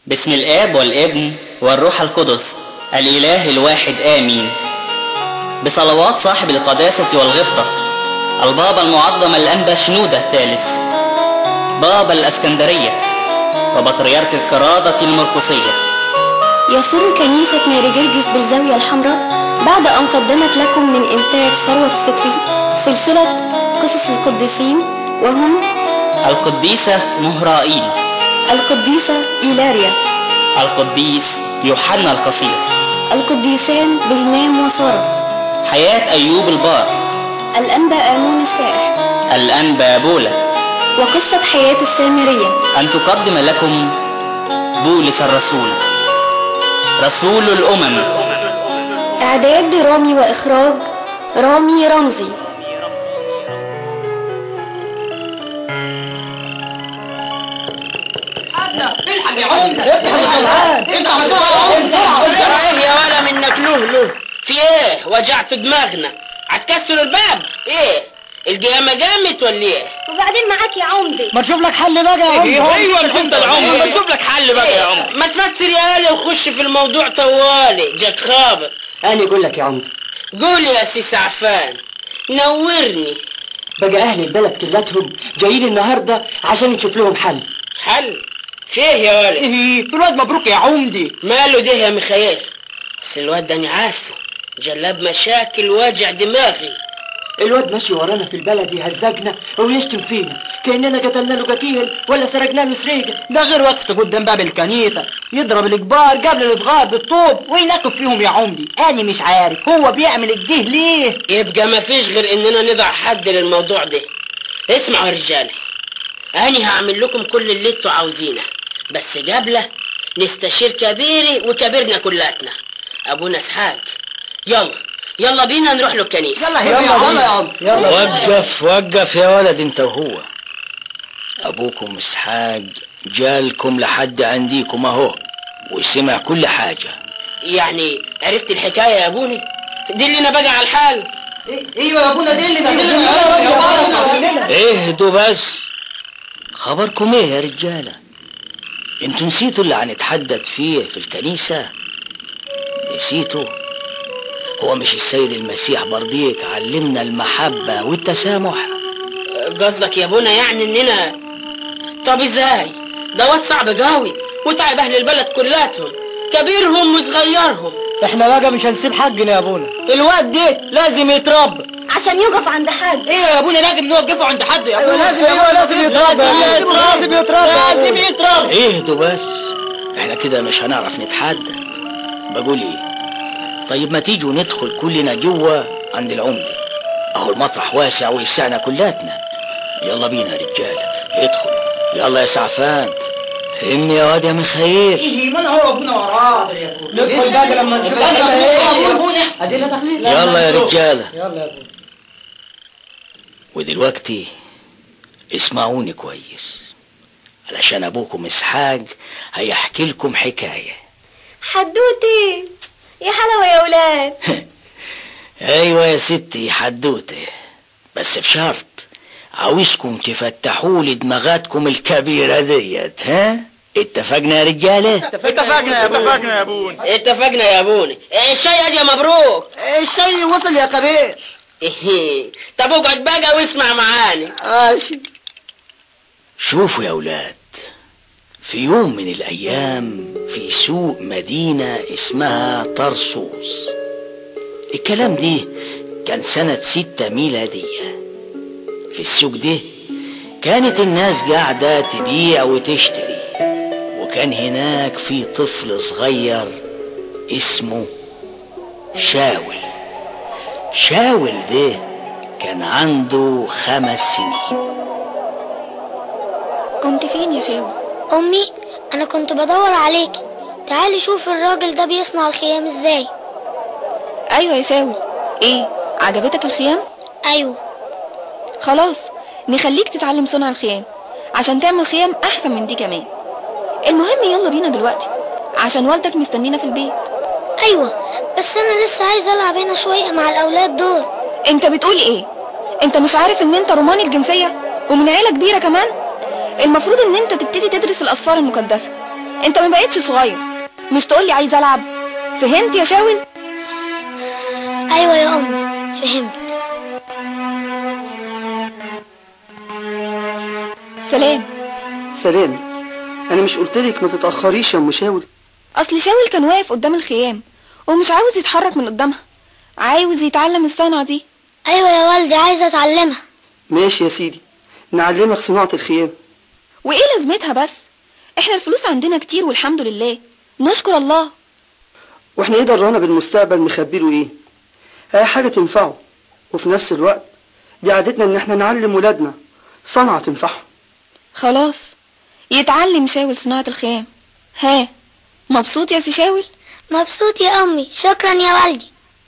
باسم الآب والابن والروح القدس الإله الواحد آمين بصلوات صاحب القداسة والغبطة البابا المعظم الأنبا شنودة الثالث بابا الأسكندرية وبطريرك القرادة المرقسية يسر كنيسة ماري جرجس بالزاوية الحمراء بعد أن قدمت لكم من إنتاج ثروة فكري سلسلة قصص القديسين وهم القديسة مهرائيل القديسة إيلاريا القديس يوحنا القصير القديسان بهنام وسارة حياة أيوب البار الأنبا آمون السائح الأنبا بولا وقصة حياة السامرية أن تقدم لكم بولس الرسول رسول الأمم إعداد درامي وإخراج رامي رمزي الحق يا عمده افتح ترى ايه يا ولا منك له له في ايه وجعت دماغنا هتكسروا الباب ايه القيامة قامت ولا ايه وبعدين معاك يا عمدي ما تشوف لك حل بقى يا عمدة ايوه مش انت العمده ما تشوف لك حل بقى يا إيه؟ عمده ما تفسر يا آلي وخش في الموضوع طوالي جاك خابط انا اقول لك يا عمدة قول يا سي سعفان نورني بقى اهل البلد كلتهم جايين النهارده عشان نشوف لهم حل حل فيه يا ولد ايه الواد مبروك يا عمدي ماله ده يا ميخائيل بس الواد ده انا عارفه جلاب مشاكل واجع دماغي الواد ماشي ورانا في البلد يهزقنا ويشتم فينا كاننا قتلنا له قتيل ولا سرقنا له سريقه ده غير وقفته قدام باب الكنيسة يضرب الكبار قبل الصغار بالطوب وينكب فيهم يا عمدي أنا مش عارف هو بيعمل كده ليه يبقى ما فيش غير اننا نضع حد للموضوع ده اسمعوا يا رجاله انا هعمل لكم كل اللي انتوا عاوزينه بس قبله نستشير كبيري وكبيرنا كلاتنا ابونا اسحاق يلا يلا بينا نروح له الكنيسه يلا يلا يلا يا عمدي يلا وقف وقف يا ولد انت وهو ابوكم اسحاق جالكم لحد عنديكم اهو وسمع كل حاجة يعني عرفت الحكايه يا ابوني دلنا بقى على الحال ايوه يا ابونا دي اللي اهدوا بس خبركم ايه يا رجالة انتوا نسيتوا اللي هنتحدث فيه في الكنيسة نسيتوا هو مش السيد المسيح برضيك علمنا المحبة والتسامح قصدك يا ابونا يعني اننا طب ازاي ده واد صعب قوي وتعب اهل البلد كلاتهم كبيرهم وصغيرهم احنا بقى مش هنسيب حقنا يا ابونا الواد ده لازم يتربى عشان يقف عند حد ايه يا ابونا لازم نوقفه عند حد يا ابونا لازم ايوه لازم يتربى لازم يتربى لازم يتربى اهدوا بس احنا كده مش هنعرف نتحدث بقول ايه طيب ما تيجوا ندخل كلنا جوا عند العمدة اهو المطرح واسع ويسعنا كلاتنا يلا بينا يا رجالة ادخلوا يلا يا سعفان هم يا واد يا ميخائيل ايه ما انا هو ابونا وراه يا ابونا ندخل بقى لما نشوف يلا يا ابونا ادينا داخلين يلا يا رجالة يلا يا ابونا ودلوقتي اسمعوني كويس علشان ابوكم اسحاق هيحكي لكم حكايه حدوتي يا حلاوة يا ولاد ايوه يا ستي حدوته بس بشرط عاوزكم تفتحوا لي دماغاتكم الكبيره ديت ها اتفقنا يا رجاله اتفقنا يا اتفقنا يا ابونا اتفقنا يا ابوني الشاي يا مبروك الشاي وصل يا كبير طب اقعد بقى واسمع معاني ماشي شوفوا يا اولاد في يوم من الايام في سوق مدينه اسمها طرسوس الكلام ده كان سنه ستة ميلاديه في السوق ده كانت الناس قاعده تبيع وتشتري وكان هناك في طفل صغير اسمه شاول شاول ده كان عنده خمس سنين كنت فين يا شاوي أمي أنا كنت بدور عليكي تعالي شوف الراجل ده بيصنع الخيام ازاي ايوه يا ساوي ايه عجبتك الخيام أيوه خلاص نخليك تتعلم صنع الخيام عشان تعمل خيام احسن من دي كمان المهم يلا بينا دلوقتي عشان والدك مستنينا في البيت أيوه بس أنا لسه عايزة ألعب هنا شوية مع الأولاد دول انت بتقول ايه انت مش عارف ان انت روماني الجنسية ومن عيلة كبيرة كمان المفروض ان انت تبتدي تدرس الاسفار المقدسة انت ما بقتش صغير مش تقولي عايز العب فهمت يا شاول ايوه يا امي فهمت سلام سلام انا مش قلتلك ما تتاخريش يا ام شاول اصل شاول كان واقف قدام الخيام ومش عاوز يتحرك من قدامها عاوز يتعلم الصنعة دي ايوه يا والدي عايزه اتعلمها ماشي يا سيدي نعلمك صناعه الخيام وايه لازمتها بس احنا الفلوس عندنا كتير والحمد لله نشكر الله واحنا ايه درانا بالمستقبل مخبيله ايه اي حاجه تنفعه وفي نفس الوقت دي عادتنا ان احنا نعلم ولادنا صنعه تنفعهم خلاص يتعلم شاول صناعة الخيام ها مبسوط يا سي شاول مبسوط يا امي شكرا يا والدي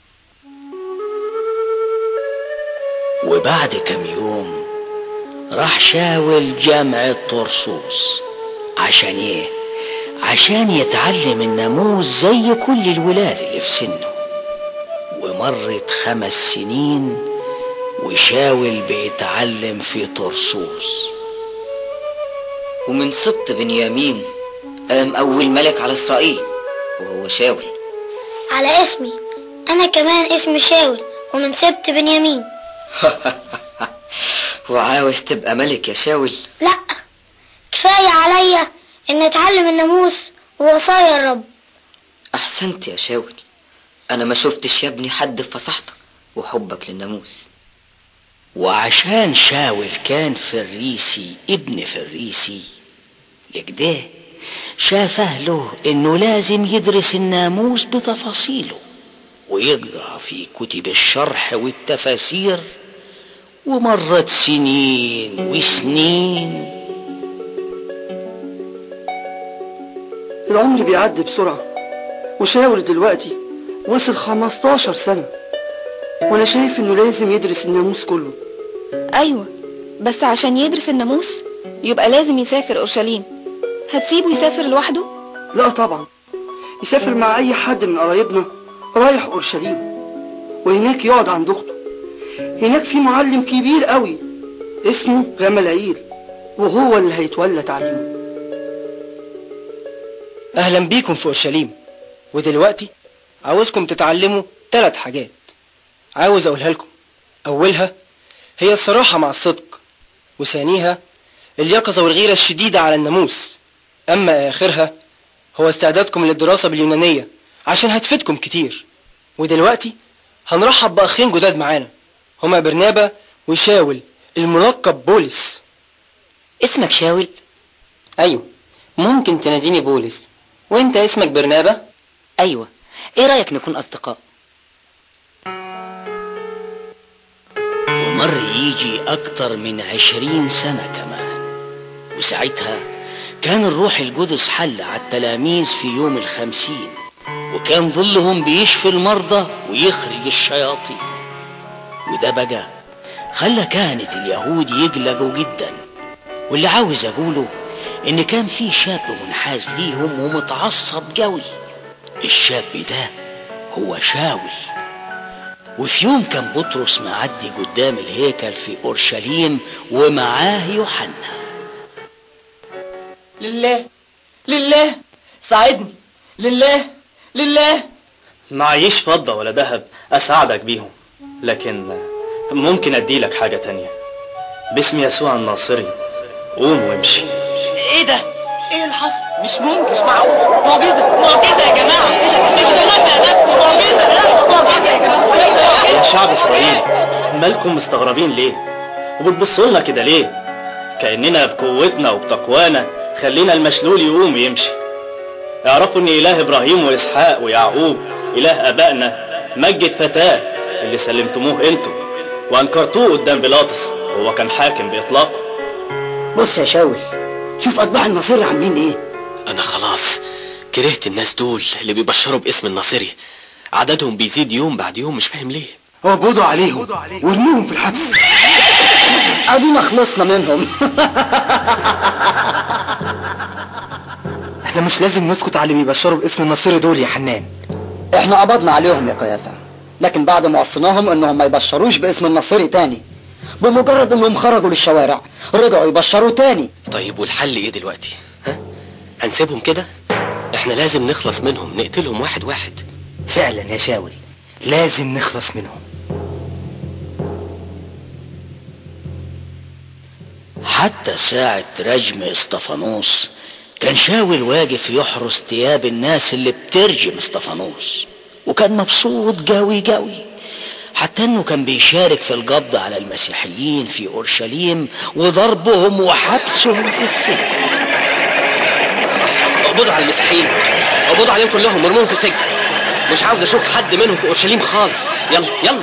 وبعد كم يوم راح شاول جامعة طرسوس عشان ايه عشان يتعلم الناموس زي كل الولاد اللي في سنه ومرت خمس سنين وشاول بيتعلم في طرسوس ومن سبط بنيامين قام أول ملك على إسرائيل وهو شاول على اسمي انا كمان اسمي شاول ومن سبت بنيامين وعاوز تبقى ملك يا شاول لا كفايه عليا ان اتعلم الناموس ووصايا الرب أحسنت يا شاول أنا ما شفتش يا ابني حد في فصاحتك وحبك للناموس وعشان شاول كان فريسي ابن فريسي لكده شاف أهله إنه لازم يدرس الناموس بتفاصيله ويقرأ في كتب الشرح والتفاسير ومرت سنين وسنين العمر بيعدي بسرعه وشاول دلوقتي وصل 15 سنه وانا شايف انه لازم يدرس الناموس كله ايوه بس عشان يدرس الناموس يبقى لازم يسافر اورشليم هتسيبه يسافر لوحده لا طبعا يسافر مع اي حد من قرايبنا رايح اورشليم وهناك يقعد عند اخته هناك في معلم كبير قوي اسمه غملعيل وهو اللي هيتولى تعليمه اهلا بيكم في اورشليم ودلوقتي عاوزكم تتعلموا ثلاث حاجات عاوز اقولها لكم اولها هي الصراحة مع الصدق وثانيها اليقظة والغيرة الشديدة على الناموس اما اخرها هو استعدادكم للدراسة باليونانية عشان هتفيدكم كتير ودلوقتي هنرحب باخين جداد معانا هما برنابا وشاول الملقب بولس اسمك شاول ايوه ممكن تناديني بولس وانت اسمك برنابا ايوه ايه رايك نكون اصدقاء ومر يجي أكتر من عشرين سنة كمان وساعتها كان الروح القدس حل على التلاميذ في يوم الخمسين وكان ظلهم بيشفي المرضى ويخرج الشياطين وده بقى خلى كانت اليهود يقلقوا جدا واللي عاوز أقوله إن كان في شاب منحاز ليهم ومتعصب قوي الشاب ده هو شاول وفي يوم كان بطرس معدي قدام الهيكل في اورشليم ومعاه يوحنا لله لله ساعدني لله لله معيش فضة ولا ذهب أساعدك بيهم لكن ممكن أديلك حاجة تانية باسم يسوع الناصري قوم وامشي ايه ده ايه اللي حصل مش ممكن مش معقول معجزه معجزه يا جماعه مش دلوقتي يا نفسي معجزه معجزه يا جماعه يا شعب إسرائيل مالكم مستغربين ليه وبتبصوا لنا كده ليه كأننا بقوتنا وبتقوانا خلينا المشلول يقوم ويمشي اعرفوا ان اله ابراهيم واسحاق ويعقوب اله ابائنا مجد فتاه اللي سلمتموه انتم وانكرتوه قدام بيلاطس وهو كان حاكم باطلاقه بص يا شاول شوف اتباع النصير عاملين ايه انا خلاص كرهت الناس دول اللي بيبشروا باسم الناصري عددهم بيزيد يوم بعد يوم مش فاهم ليه اقبضوا عليهم وارموهم في الحبس ادينا خلصنا منهم احنا مش لازم نسكت على اللي بيبشروا باسم النصير دول يا حنان احنا قبضنا عليهم يا قيافة لكن بعد ما وصيناهم انهم ما يبشروش باسم النصيري تاني بمجرد انهم خرجوا للشوارع رجعوا يبشروا تاني طيب والحل ايه دلوقتي ها هنسيبهم كده احنا لازم نخلص منهم نقتلهم واحد واحد فعلا يا شاول لازم نخلص منهم حتى ساعة رجم اسطفانوس كان شاول واقف يحرس ثياب الناس اللي بترجم اسطفانوس وكان مبسوط جوي جوي حتى انه كان بيشارك في القبض على المسيحيين في اورشليم وضربهم وحبسهم في السجن اقبضوا على المسيحيين اقبضوا عليهم كلهم وارموهم في السجن مش عاوز اشوف حد منهم في اورشليم خالص يلا يلا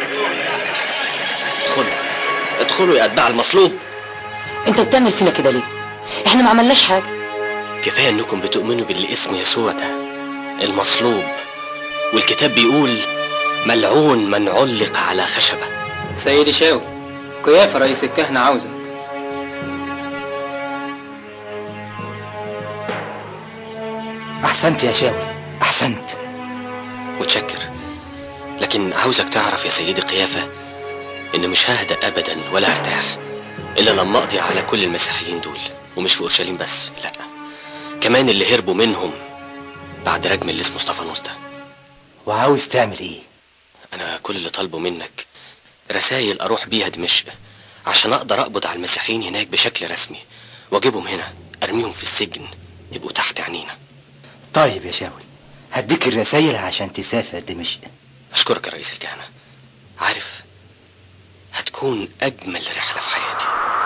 ادخلوا ادخلوا يا اتباع المصلوب انت بتعمل فينا كده ليه احنا ما عملناش حاجه كفايه انكم بتؤمنوا باللي اسمه يسوع ده المصلوب والكتاب بيقول ملعون من علق على خشبه سيدي شاول قيافة رئيس الكهنة عاوزك احسنت يا شاول احسنت متشكر لكن عاوزك تعرف يا سيدي قيافة إن مش ههدأ أبدا ولا ارتاح إلا لما أقضي على كل المسيحيين دول ومش في أورشليم بس لا كمان اللي هربوا منهم بعد رجم اللي اسمه اسطفانوس ده وعاوز تعمل ايه أنا كل اللي طالبه منك رسائل أروح بيها دمشق عشان أقدر أقبض على المسيحيين هناك بشكل رسمي وأجيبهم هنا أرميهم في السجن يبقوا تحت عينينا طيب يا شاول هديك الرسايل عشان تسافر دمشق أشكرك يا رئيس الكهنة عارف هتكون أجمل رحلة في حياتي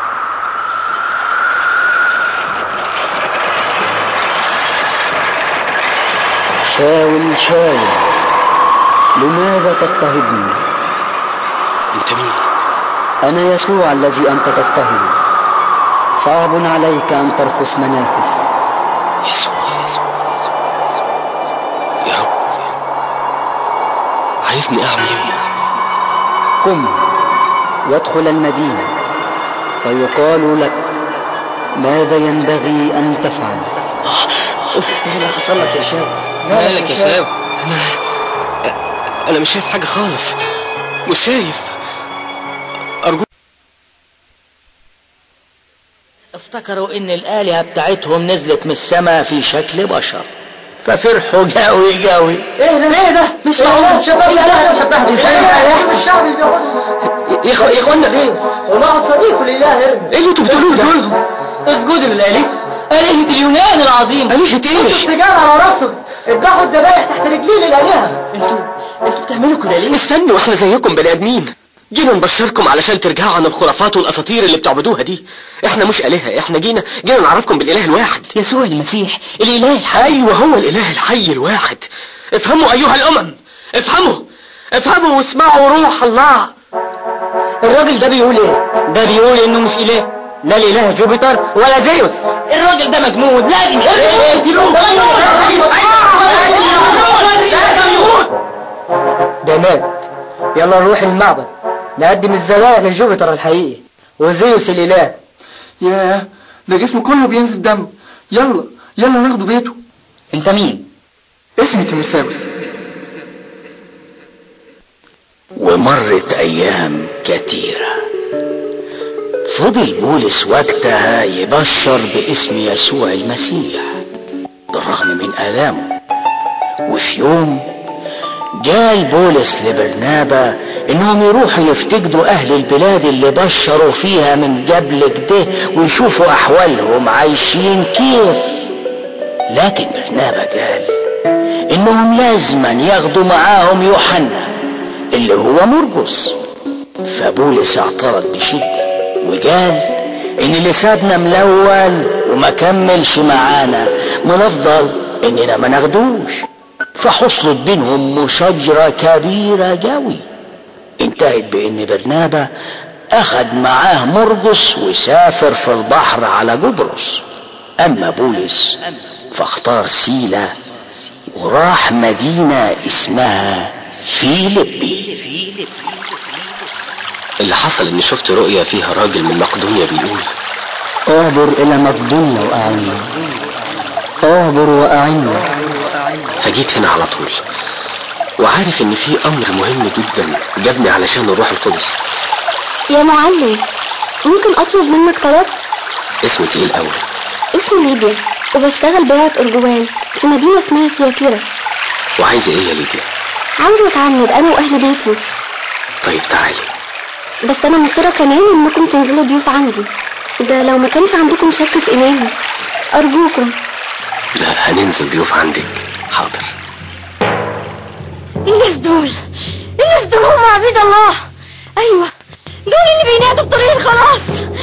شاول شاول لماذا تضطهدني أنت مين؟ أنا يسوع الذي أنت تضطهد صعب عليك أن ترفس منافس يسوع يسوع يسوع يسوع يا رب عايزني أعمل إيه؟ قم وادخل المدينة فيقال لك ماذا ينبغي أن تفعل ايه اللي حصل لك يا شاول مالك يا شاول أنا مش شايف حاجة خالص مش شايف أرجوك افتكروا ان الآلهة بتاعتهم نزلت من السماء في شكل بشر ففرحوا جاوي جاوي ايه ده ايه ده مش معقول شباب الاله شبه ازاي الشعب يا اخو يا اخوانا ليه ومع الصديق الاله ارمز ايه اللي انتوا بتقولوه ده اسجدوا للآلهة آلهة اليونان العظيم آلهة انتوا إيه؟ السجان على راسهم اذبحوا الذبائح تحت رجلين الالهه انتوا انتوا بتعملوا كده ليه استنوا احنا زيكم بني ادمين جينا نبشركم علشان ترجعوا عن الخرافات والاساطير اللي بتعبدوها دي احنا مش الهه احنا جينا جينا نعرفكم بالاله الواحد يسوع المسيح الاله الحي ايوه هو الاله الحي الواحد افهموا ايها الامم افهموا افهموا واسمعوا روح الله الراجل ده بيقول ايه ده بيقول انه مش اله لا الاله جوبيتر ولا زيوس الراجل ده مجنون لازم يقتلوه ده مات يلا نروح المعبد نقدم الذبائح لجوبيتر الحقيقي وزيوس الاله ياه ده جسمه كله بينزف دم يلا يلا ناخده بيته انت مين اسمي تيموساوس ومرت أيام كثيرة فضل بولس وقتها يبشر باسم يسوع المسيح بالرغم من آلامه وفي يوم قال بولس لبرنابا انهم يروحوا يفتقدوا اهل البلاد اللي بشروا فيها من قبل كده ويشوفوا احوالهم عايشين كيف لكن برنابا قال انهم لازما ياخدوا معاهم يوحنا اللي هو مرقس فبولس اعترض بشدة وقال ان اللي سابنا من الاول وما كملش معانا من الافضل اننا ما ناخدوش فحصلت بينهم مشاجرة كبيرة قوي انتهت بان برنابا اخذ معاه مرقس وسافر في البحر على قبرص اما بولس فاختار سيلا وراح مدينة اسمها فيلبي اللي حصل اني شفت رؤيا فيها راجل من مقدونيا بيقول اعبر إلى مقدونيا وأعني اعبر وأعني فجيت هنا على طول وعارف ان في امر مهم جدا جابني علشان الروح القدس يا معلم ممكن اطلب منك طلب اسمك ايه الاول اسمي ليبيا وبشتغل بيعة أرجوان في مدينة اسمها سياتيرا وعايزة ايه يا ليديا عاوزة أتعمد أنا وأهل بيتي طيب تعالي بس أنا مصرة كمان إنكم تنزلوا ضيوف عندي ده لو ما كانش عندكم شك في إيماني أرجوكم لا هننزل ضيوف عندك حاضر الناس دول الناس دول هم عبيد الله ايوه دول اللي بينادوا بطريق الخلاص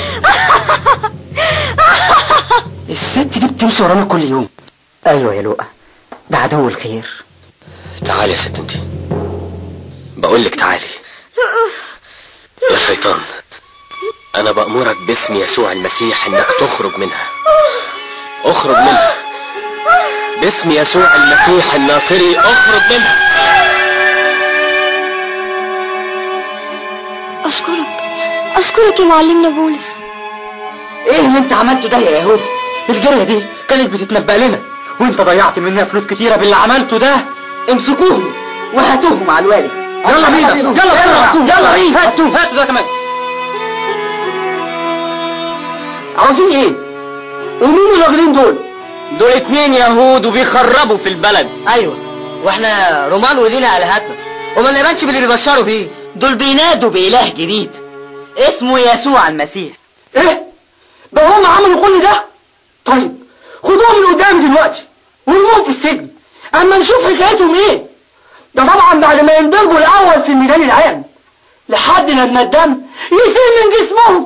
الست دي بتمشي ورانا كل يوم ايوه يا لؤى ده عدو الخير تعالي يا ست انتي بقول لك تعالي يا شيطان انا بأمرك باسم يسوع المسيح انك تخرج منها اخرج منها باسم يسوع المسيح الناصري اخرج منها أشكرك أشكرك يا معلمنا بولس ايه اللي انت عملته ده يا يهودي الجارية دي كانت بتتنبأ لنا وانت ضيعت منها فلوس كتيرة باللي عملته ده امسكوهم وهاتوهم على الوالي يلا بينا يلا بسرعة يلا بينا هاتوا هاتوا ده كمان عاوزين ايه ومين الراجلين دول دول اتنين يهود وبيخربوا في البلد ايوه واحنا رومان ولينا الهتنا وما نقبلش باللي بيبشروا بيه دول بينادوا بإله جديد اسمه يسوع المسيح ايه بقى هم عملوا كل ده طيب خدوهم من قدامي دلوقتي ورموهم في السجن اما نشوف حكايتهم ايه ده طبعا بعد ما ينضربوا الاول في الميدان العام لحد لما الدم يسيل من جسمهم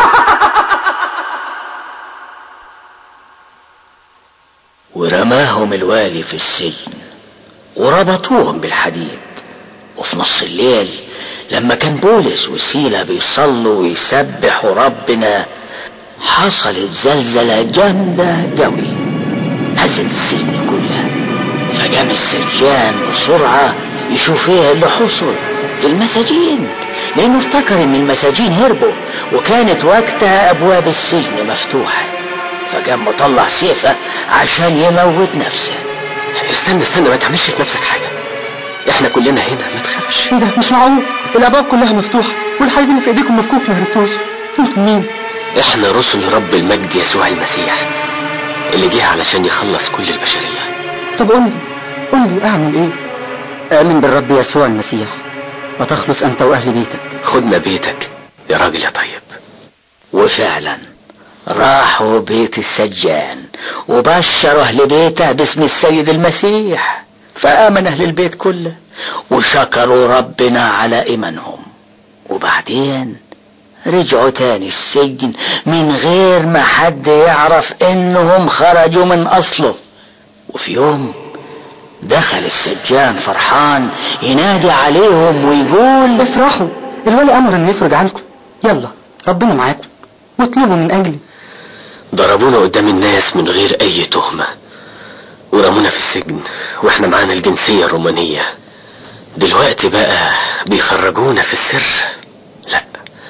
ورماهم الوالي في السجن وربطوهم بالحديد وفي نص الليل لما كان بولس وسيلة بيصلوا ويسبحوا ربنا حصلت زلزلة جامدة قوي هزت السجن كلها فقام السجان بسرعة يشوف ايه اللي حصل للمساجين لانه افتكر ان المساجين هربوا وكانت وقتها ابواب السجن مفتوحة فقام مطلع سيفه عشان يموت نفسه استنى استنى ما تعملش في نفسك حاجة احنا كلنا هنا ما تخافش ايه ده مش معقول الابواب كلها مفتوحة والحاجة اللي في ايديكم مفكوك ما هربتوش انتم مين احنا رسل رب المجد يسوع المسيح اللي جه علشان يخلص كل البشرية طب قول لي قول لي اعمل ايه آمن بالرب يسوع المسيح وتخلص أنت وأهل بيتك خدنا بيتك يا راجل يا طيب وفعلا راحوا بيت السجان وبشروا أهل بيته باسم السيد المسيح فآمن أهل البيت كله وشكروا ربنا على إيمانهم وبعدين رجعوا تاني السجن من غير ما حد يعرف انهم خرجوا من اصله وفي يوم دخل السجان فرحان ينادي عليهم ويقول افرحوا الولي امر انه يفرج عنكم يلا ربنا معاكم واطلبوا من اجلي ضربونا قدام الناس من غير اي تهمة ورمونا في السجن واحنا معانا الجنسية الرومانية دلوقتي بقى بيخرجونا في السر لا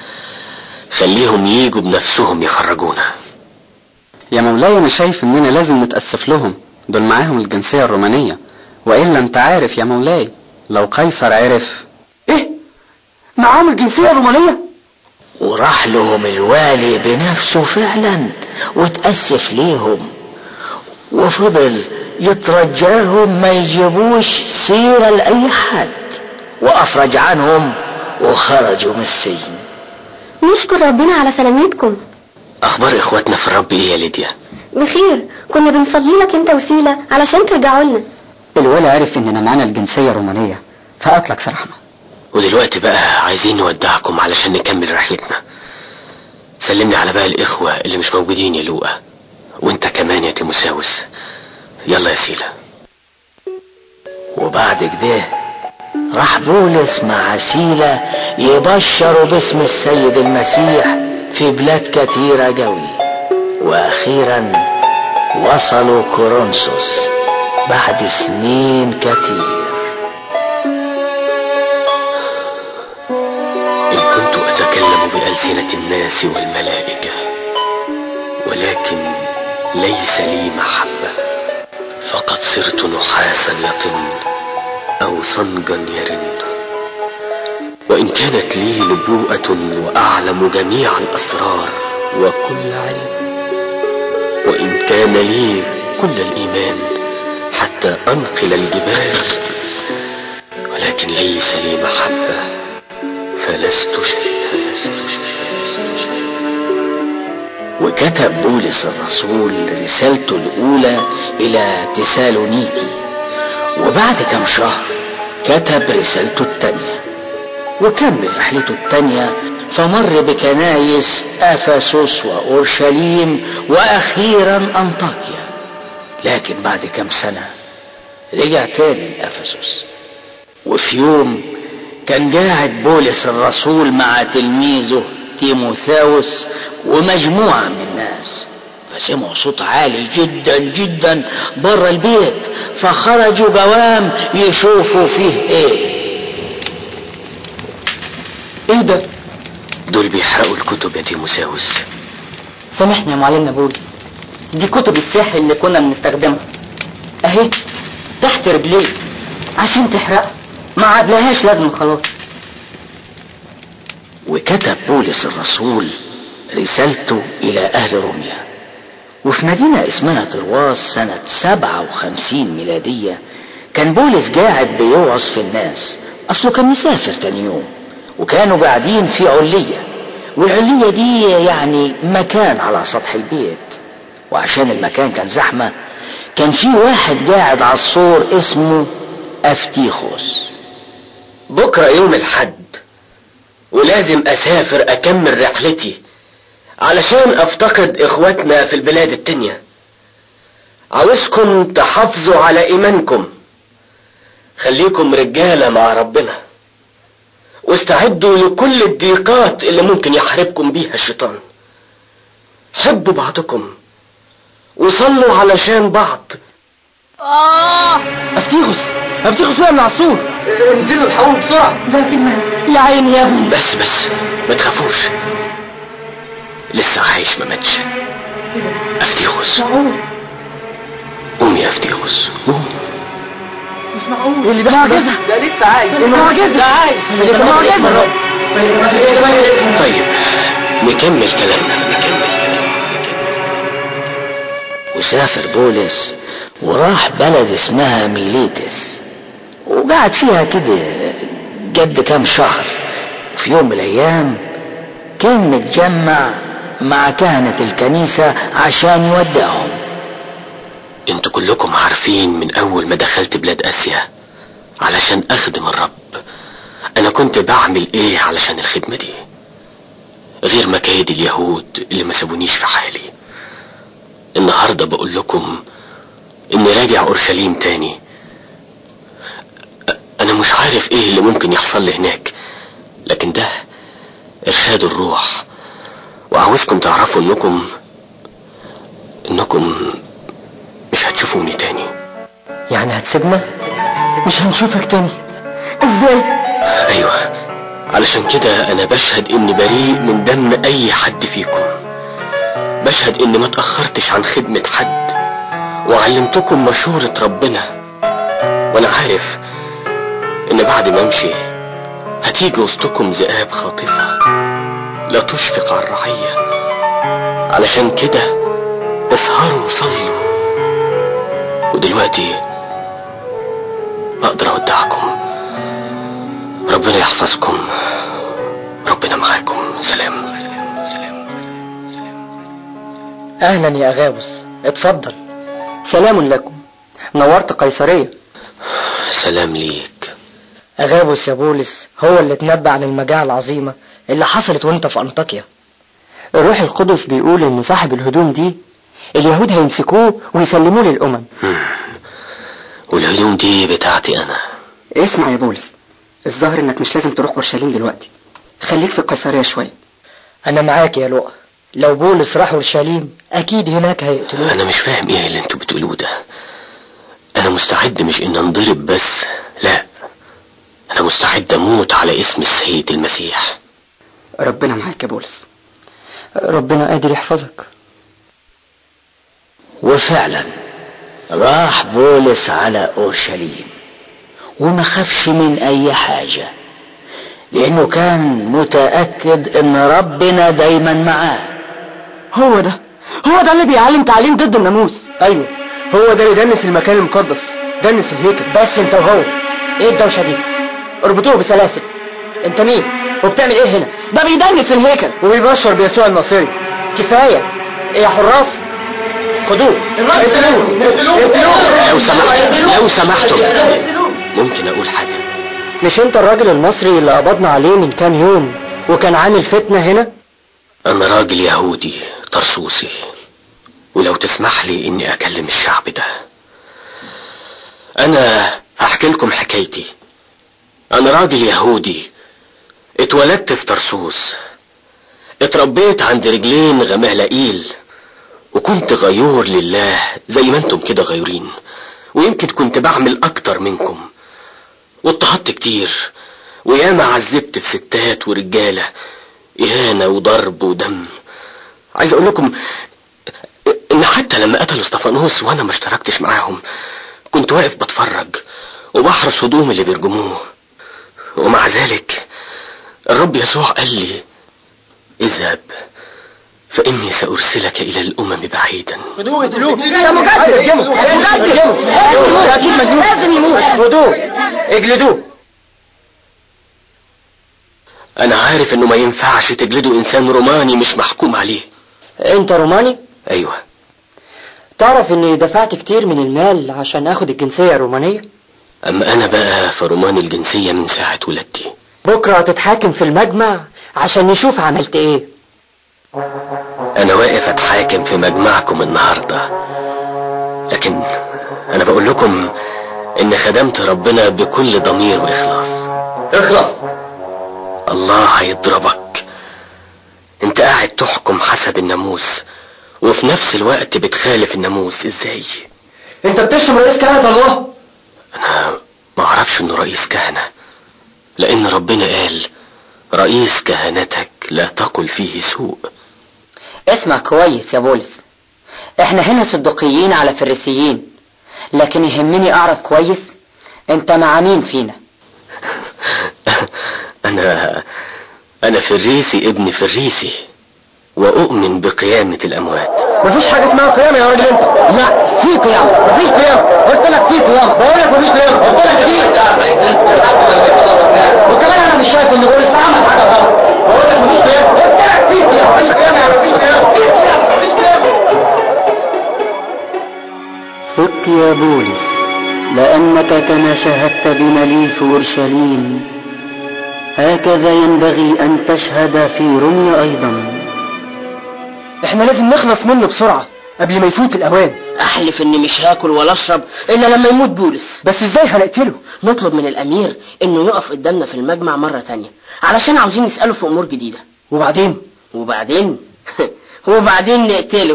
خليهم ييجوا بنفسهم يخرجونا يا مولاي انا شايف اننا لازم نتأسف لهم دول معاهم الجنسية الرومانية وإلا انت عارف يا مولاي لو قيصر عرف ايه معاهم الجنسية الرومانية وراح لهم الوالي بنفسه فعلا وتأسف ليهم وفضل يترجاهم ما يجيبوش سيرة لأي حد وأفرج عنهم وخرجوا من السجن نشكر ربنا على سلامتكم اخبار اخواتنا في الرب ايه يا ليديا بخير كنا بنصلي لك انت وسيلة علشان ترجعوا لنا الولي عرف إننا معانا الجنسية الرومانية فأطلق سراحنا ودلوقتي بقى عايزين نودعكم علشان نكمل رحلتنا سلمني على بقى الاخوة اللي مش موجودين يا لوقا وانت كمان يا تيموساوس يلا يا سيلا وبعد كده راح بولس مع سيلة يبشروا باسم السيد المسيح في بلاد كتيرة قوي وأخيرا وصلوا كورنثوس بعد سنين كتير إن كنت أتكلم بألسنة الناس والملائكة ولكن ليس لي محبة فقد صرت نحاسا يطن أو صنجا يرن وإن كانت لي نبوءة وأعلم جميع الأسرار وكل علم وإن كان لي كل الإيمان حتى أنقل الجبال ولكن ليس لي محبة فلست شيء فلست شيء فلست شيء وكتب بولس الرسول رسالته الأولى إلى تسالونيكي وبعد كم شهر كتب رسالته الثانية وكمل رحلته الثانية فمر بكنايس أفسس وأورشليم وأخيرا أنطاكيا لكن بعد كم سنة رجع تاني لأفسس وفي يوم كان قاعد بولس الرسول مع تلميذه تيموثاوس ومجموعة من الناس فسمعوا صوت عالي جدا جدا بره البيت فخرجوا جوام يشوفوا فيه ايه ايه ده دول بيحرقوا الكتب يا تيموساوس سامحني يا معلمنا بولس دي كتب السحر اللي كنا بنستخدمها اهي تحت رجليك عشان تحرقها ما عادلهاش لازمه خلاص وكتب بولس الرسول رسالته إلى أهل روميا وفي مدينة اسمها ترواس سنة 57 ميلادية كان بولس قاعد بيوعظ في الناس أصله كان مسافر تاني يوم وكانوا قاعدين في علية والعلية دي يعني مكان على سطح البيت وعشان المكان كان زحمة كان في واحد قاعد على السور اسمه أفتيخوس بكرة يوم الحد ولازم أسافر أكمل رحلتي علشان أفتقد إخواتنا في البلاد التانية عاوزكم تحافظوا على إيمانكم خليكم رجالة مع ربنا واستعدوا لكل الضيقات اللي ممكن يحاربكم بيها الشيطان حبوا بعضكم وصلوا علشان بعض اه افتيخوس افتيخوس وقع من على السور انزلوا الحقوه بسرعه لكن يا عيني يا ابني بس بس ما تخافوش لسه عايش ما ماتش افتيخوس قوم يا افتيخوس قوم مش معقول اللي ده معجزه ده لسه عايش ده معجزه ده عايش ده معجزه طيب نكمل كلامنا نكمل وسافر بولس وراح بلد اسمها ميليتس وقعد فيها كده جد كام شهر في يوم من الايام كان متجمع مع كهنة الكنيسة عشان يودعهم انتوا كلكم عارفين من اول ما دخلت بلاد اسيا علشان اخدم الرب انا كنت بعمل ايه علشان الخدمة دي غير مكايد اليهود اللي ما سابونيش في حالي النهاردة بقول لكم اني راجع اورشليم تاني انا مش عارف ايه اللي ممكن يحصل لي هناك لكن ده ارشاد الروح وعاوزكم تعرفوا انكم انكم مش هتشوفوني تاني يعني هتسيبنا مش هنشوفك تاني ازاي ايوه علشان كده انا بشهد اني بريء من دم اي حد فيكم بشهد اني ما تاخرتش عن خدمه حد وعلمتكم مشورة ربنا وانا عارف ان بعد ما امشي هتيجي وسطكم ذئاب خاطفة لا تشفق على الرعية علشان كده اسهروا وصلوا ودلوقتي اقدر اودعكم ربنا يحفظكم ربنا معاكم سلام سلام اهلا يا اغابس اتفضل سلام لكم نورت قيصرية سلام ليك أغابوس يا بولس هو اللي اتنبأ عن المجاعة العظيمة اللي حصلت وانت في أنطاكيا الروح القدس بيقول إن صاحب الهدوم دي اليهود هيمسكوه ويسلموه للأمم والهدوم دي بتاعتي انا اسمع يا بولس الظاهر انك مش لازم تروح اورشليم دلوقتي خليك في قيصرية شوية أنا معاك يا لؤى لو بولس راح أورشليم أكيد هناك هيقتلوه انا مش فاهم ايه اللي انتوا بتقولوه ده انا مستعد مش ان انضرب بس لا انا مستعد اموت على اسم السيد المسيح ربنا معاك يا بولس ربنا قادر يحفظك وفعلا راح بولس على اورشليم وما خافش من اي حاجه لانه كان متاكد ان ربنا دايما معاه هو ده هو ده اللي بيعلم تعليم ضد الناموس أيوه هو ده اللي دنس المكان المقدس دنس الهيكل بس انت وهو ايه الدوشه دي اربطوه بسلاسل انت مين وبتعمل ايه هنا ده بيدنس الهيكل وبيبشر بيسوع الناصري كفايه ايه يا حراس خدوه لو سمحت لو سمحتم ممكن اقول حاجة مش انت الراجل المصري اللي قبضنا عليه من كام يوم وكان عامل فتنه هنا انا راجل يهودي طرسوسي ولو تسمح لي اني اكلم الشعب ده انا هحكي لكم حكايتي انا راجل يهودي اتولدت في طرسوس اتربيت عند رجلين غمالائيل وكنت غيور لله زي ما انتم كده غيورين ويمكن كنت بعمل اكتر منكم واضطهدت كتير وياما عذبت في ستات ورجالة إهانة وضرب ودم عايز أقول لكم إن حتى لما قتلوا اسطفانوس وأنا ما اشتركتش معاهم كنت واقف بتفرج وبحرس هدوم اللي بيرجموه ومع ذلك الرب يسوع قال لي اذهب فإني سأرسلك إلى الأمم بعيدا خدوه اقتلوه ده مجدد ارجمه مجدد ده اكيد مجنون لازم يموت خدوه اجلدوه أنا عارف إنه ما ينفعش تجلدوا إنسان روماني مش محكوم عليه انت روماني أيوه تعرف اني دفعت كتير من المال عشان اخد الجنسيه الرومانيه أما أنا بقى فروماني الجنسية من ساعة ولادتي بكره هتتحاكم في المجمع عشان نشوف عملت ايه أنا واقف أتحاكم في مجمعكم النهاردة لكن أنا بقول لكم إن خدمت ربنا بكل ضمير وإخلاص اخلص الله هيضربك انت قاعد تحكم حسب الناموس وفي نفس الوقت بتخالف الناموس ازاي انت بتشتم رئيس كهنه الله انا ما اعرفش انه رئيس كهنة لان ربنا قال رئيس كهنتك لا تقل فيه سوء اسمع كويس يا بولس احنا هنا صدقيين على فريسيين لكن يهمني اعرف كويس انت مع مين فينا انا انا فريسي ابن فريسي واؤمن بقيامة الاموات مفيش حاجه اسمها قيامه يا راجل انت لا في قيامه مفيش قيامه قلت لك في قيامه بقول لك مفيش قيامه قلت لك في وكمان انا مش شايف ان بولس عمل حاجه غلط بقول لك مفيش قيامه قلت لك في قيامه مفيش قيامه يعني مفيش قيامه في قيامه مفيش قيامه ثق يا بولس لأنك كما شهدت بنا لي في أورشليم هكذا ينبغي أن تشهد في رمي أيضا احنا لازم نخلص منه بسرعه قبل ما يفوت الاوان احلف اني مش هاكل ولا اشرب الا لما يموت بولس بس ازاي هنقتله نطلب من الامير انه يقف قدامنا في المجمع مرة تانية علشان عاوزين نسأله في امور جديدة وبعدين وبعدين وبعدين نقتله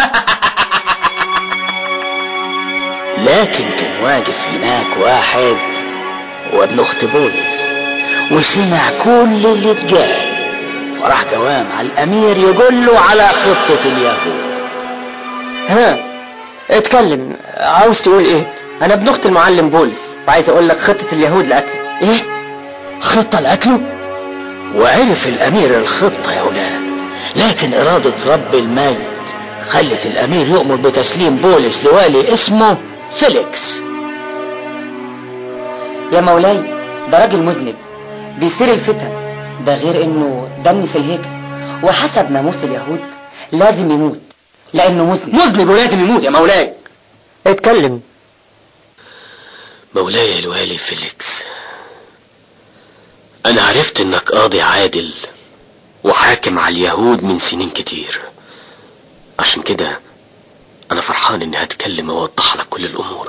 لكن كان واقف هناك واحد وابن اخت بولس وسمع كل اللي اتقال فراح قوام على الامير يقول له على خطة اليهود ها اتكلم عاوز تقول ايه انا ابن اخت المعلم بولس وعايز اقول لك خطه اليهود لقتله ايه خطه لقتله وعرف الامير الخطة يا ولاد لكن ارادة رب المجد خلت الامير يؤمر بتسليم بولس لوالي اسمه فيليكس يا مولاي ده راجل مذنب بيثير الفتن ده غير انه دنس الهيكل وحسب ناموس اليهود لازم يموت لانه مذنب مذنب ولازم يموت يا مولاي اتكلم مولاي الوالي فيليكس انا عرفت انك قاضي عادل وحاكم على اليهود من سنين كتير عشان كده انا فرحان اني هتكلم واوضح لك كل الامور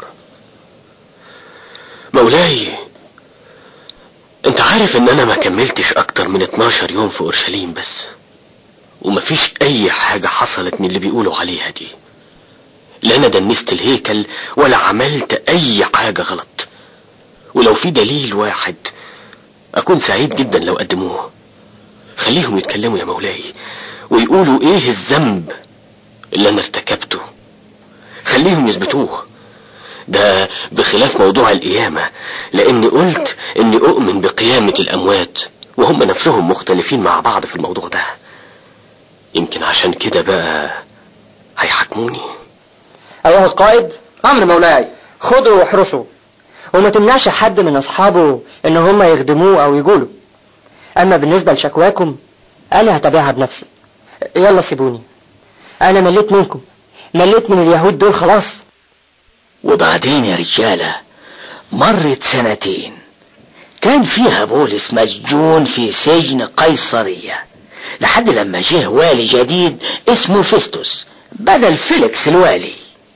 مولاي انت عارف ان انا ما كملتش اكتر من 12 يوم في اورشليم بس ومفيش اي حاجة حصلت من اللي بيقولوا عليها دي لا انا دنست الهيكل ولا عملت اي حاجة غلط ولو في دليل واحد اكون سعيد جدا لو قدموه خليهم يتكلموا يا مولاي ويقولوا ايه الذنب اللي انا ارتكبته خليهم يثبتوه ده بخلاف موضوع القيامة لاني قلت اني اؤمن بقيامة الاموات وهم نفسهم مختلفين مع بعض في الموضوع ده يمكن عشان كده بقى هيحاكموني ايها القائد امر مولاي خدوا واحرسوا وما تمنعش حد من اصحابه ان هم يخدموه او يقولوا اما بالنسبه لشكواكم انا هتابعها بنفسي يلا سيبوني انا مليت منكم مليت من اليهود دول خلاص وبعدين يا رجالة مرت سنتين كان فيها بولس مسجون في سجن قيصرية لحد لما جه والي جديد اسمه فيستوس بدل فيليكس الوالي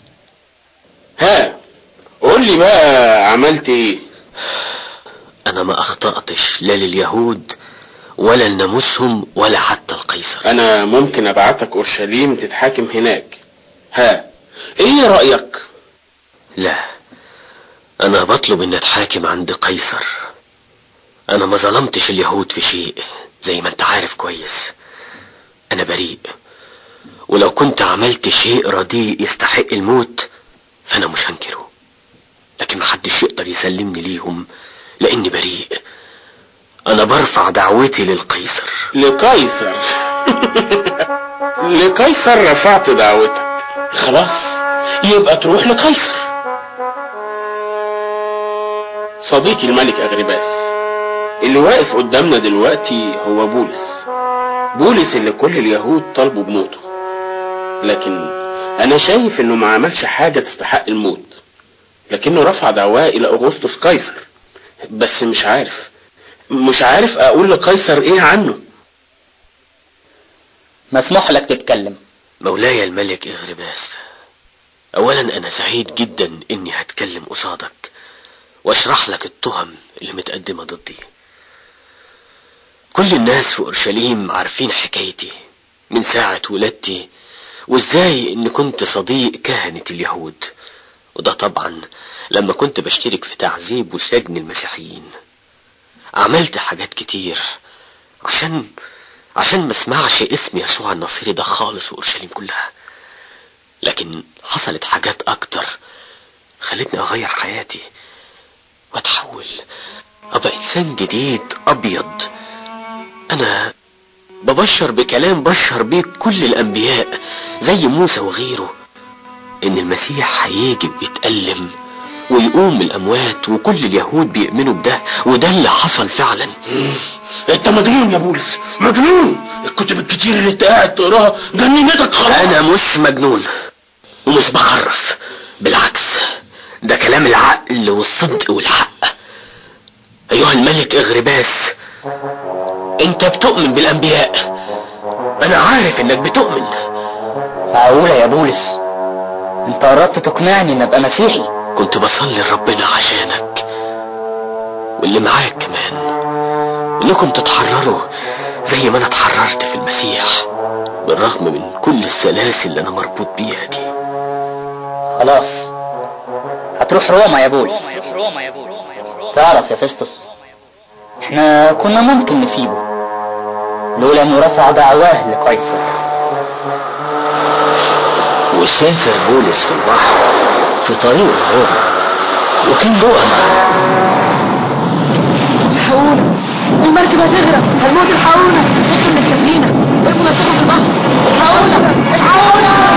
ها قول لي بقى عملت ايه انا ما اخطأتش لا لليهود ولا لناموسهم ولا حتى القيصر انا ممكن ابعتك اورشليم تتحاكم هناك ها ايه رأيك لا انا بطلب ان اتحاكم عند قيصر انا ما ظلمتش اليهود في شيء زي ما انت عارف كويس انا بريء ولو كنت عملت شيء رديء يستحق الموت فانا مش هنكره لكن محدش يقدر يسلمني ليهم لاني بريء انا برفع دعوتي للقيصر لقيصر لقيصر رفعت دعوتك خلاص يبقى تروح لقيصر صديقي الملك أغرباس اللي واقف قدامنا دلوقتي هو بولس بولس اللي كل اليهود طالبوا بموته لكن أنا شايف إنه ما عملش حاجة تستحق الموت لكنه رفع دعواه إلى أغسطس قيصر بس مش عارف مش عارف أقول لقيصر إيه عنه مسموح لك تتكلم مولاي الملك إغرباس أولا أنا سعيد جدا إني هتكلم قصادك واشرح لك التهم اللي متقدمة ضدي كل الناس في أورشليم عارفين حكايتي من ساعة ولادتي وازاي ان كنت صديق كهنة اليهود وده طبعا لما كنت بشترك في تعذيب وسجن المسيحيين عملت حاجات كتير عشان عشان ما اسمعش اسم يسوع النصيري ده خالص في اورشليم كلها لكن حصلت حاجات اكتر خلتني اغير حياتي واتحول ابقى انسان جديد ابيض انا ببشر بكلام بشر بيه كل الانبياء زي موسى وغيره ان المسيح هيجي ويتألم ويقوم من الاموات وكل اليهود بيؤمنوا بده وده اللي حصل فعلا انت مجنون يا بولس مجنون الكتب الكتير اللي انت قاعد تقراها جننتك خلاص انا مش مجنون ومش بخرف بالعكس ده كلام العقل والصدق والحق ايها الملك اغرباس انت بتؤمن بالانبياء انا عارف انك بتؤمن معقولة يا بولس انت قربت تقنعني ان ابقى مسيحي كنت بصلي لربنا عشانك واللي معاك كمان انكم تتحرروا زي ما انا اتحررت في المسيح بالرغم من كل السلاسل اللي انا مربوط بيها دي خلاص هتروح روما يا بولس تعرف يا فيستوس احنا كنا ممكن نسيبه لولا انه رفع دعواه لقيصر وسافر بولس في البحر في طريق روما وكان لقى معاه الحقونا المركب هتغرق هنموت الحقونا نطوا من السفينة ارموا نفسكم في البحر الحقونا الحقونا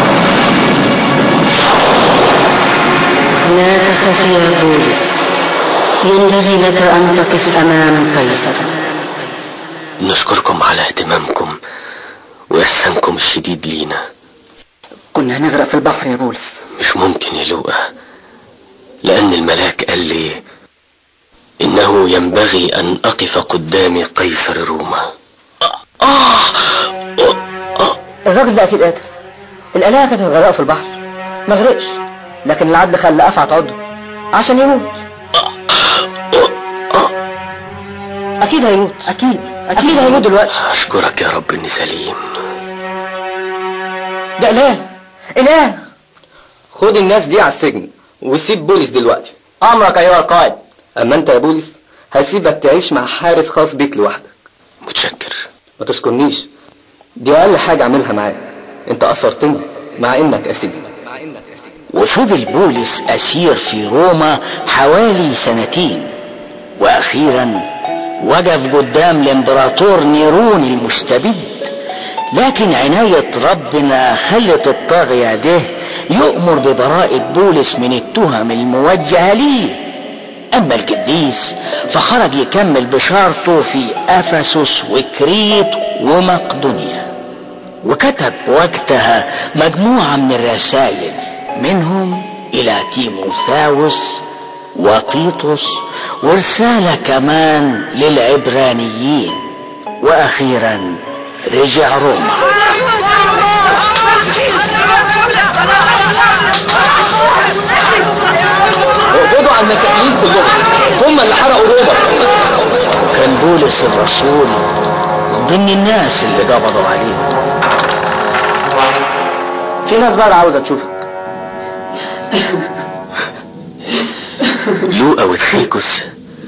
لا تخف يا بولس ينبغي لك أن تقف أمام قيصر نشكركم على اهتمامكم واحسانكم الشديد لينا كنا هنغرق في البحر يا بولس مش ممكن يا لوقا لأن الملاك قال لي إنه ينبغي أن أقف قدام قيصر روما الراجل ده اكيد قاتل الآلهة كانت هتغرقه في البحر ما غرقش لكن العدل خلى أفعى عضه عشان يموت أكيد هيموت أكيد أكيد هيموت دلوقتي أشكرك يا رب إني سليم ده إله إله خد الناس دي على السجن وسيب بولس دلوقتي أمرك أيها القائد اما انت يا بولس هسيبك تعيش مع حارس خاص بيك لوحدك متشكر ما تشكرنيش دي اقل حاجة اعملها معاك انت اثرتني مع انك اسير وفضل بولس أسير في روما حوالي سنتين وأخيرا وقف قدام الإمبراطور نيرون المستبد لكن عناية ربنا خلت الطاغية ده يؤمر ببراءة بولس من التهم الموجهة ليه أما القديس فخرج يكمل بشارته في أفسس وكريت ومقدونيا وكتب وقتها مجموعة من الرسائل منهم إلى تيموثاوس وتيتوس ورسالة كمان للعبرانيين وأخيرا رجع روما اقبضوا على المسيحيين كلهم هم اللي حرقوا روما كان بولس الرسول من ضمن الناس اللي قبضوا عليه في ناس بقى عاوزة تشوفك لوقا وتخيكس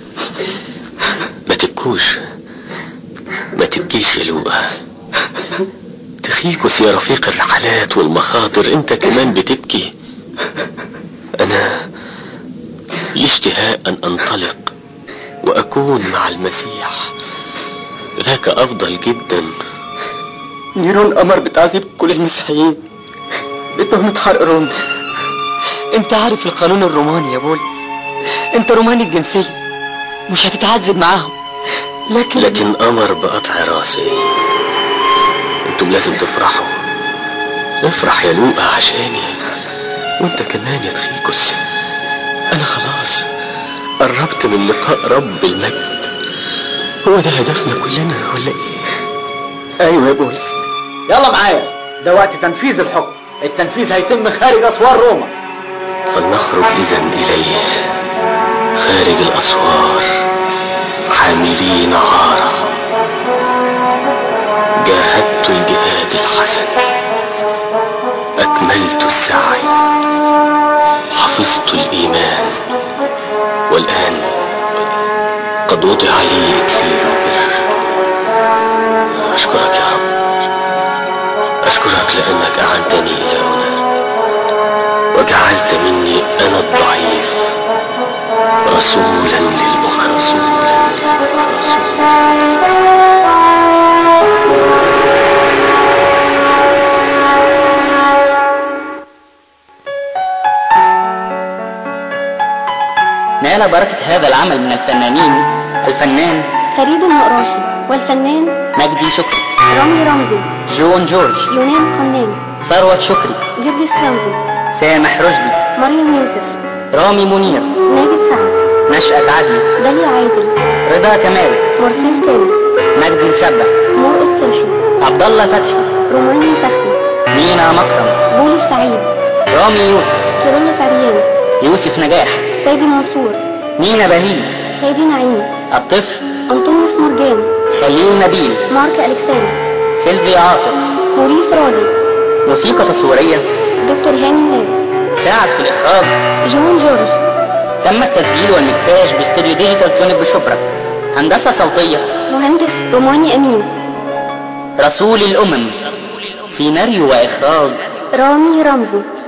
ما تبكوش ما تبكيش يا لوقا تخيكس يا رفيق الرحلات والمخاطر انت كمان بتبكي انا لي اشتهاء ان انطلق واكون مع المسيح ذاك افضل جدا نيرون امر بتعذيب كل المسيحيين بتهمة حرق روما انت عارف القانون الروماني يا بولس انت روماني الجنسية مش هتتعذب معاهم لكن لكن امر بقطع راسي انتم لازم تفرحوا افرح يا لوقا عشاني وانت كمان يا تخيكس انا خلاص قربت من لقاء رب المجد هو ده هدفنا كلنا ولا ايه ايوه يا بولس يلا معايا ده وقت تنفيذ الحكم التنفيذ هيتم خارج اسوار روما فلنخرج اذا اليه خارج الاسوار حاملين عارا جاهدت الجهاد الحسن اكملت السعي حفظت الايمان والان قد وضع لي اكليل البر اشكرك يا رب اشكرك لانك اعدتني الى هنا وجعلت مني انا الضعيف رسولا للامم رسولا للامم رسولا نال بركة هذا العمل من الفنانين الفنان فريد المقراشي والفنان مجدي شكري رامي رمزي جون جورج يونان قنان ثروت شكري جرجس فوزي سامح رشدي مريم يوسف رامي منير ماجد سعد نشأة عدلي داليا عادل رضا كمال مرسيل كامل مجدي السبع مرقص صلحي عبد الله فتحي روماني فخري مينا مكرم بولس سعيد رامي يوسف كيرلس عريان يوسف نجاح فادي منصور مينا بهيج فادي نعيم الطفل أنطونيوس مرجان خليل نبيل مارك ألكسان سيلفي عاطف موريس راضي موسيقى تصويرية دكتور هاني ميلاد ساعد في الإخراج جون جورج تم التسجيل والمكساج باستوديو ديجيتال سونيك بشبرا هندسة صوتية مهندس روماني أمين رسول الأمم سيناريو وإخراج رامي رمزي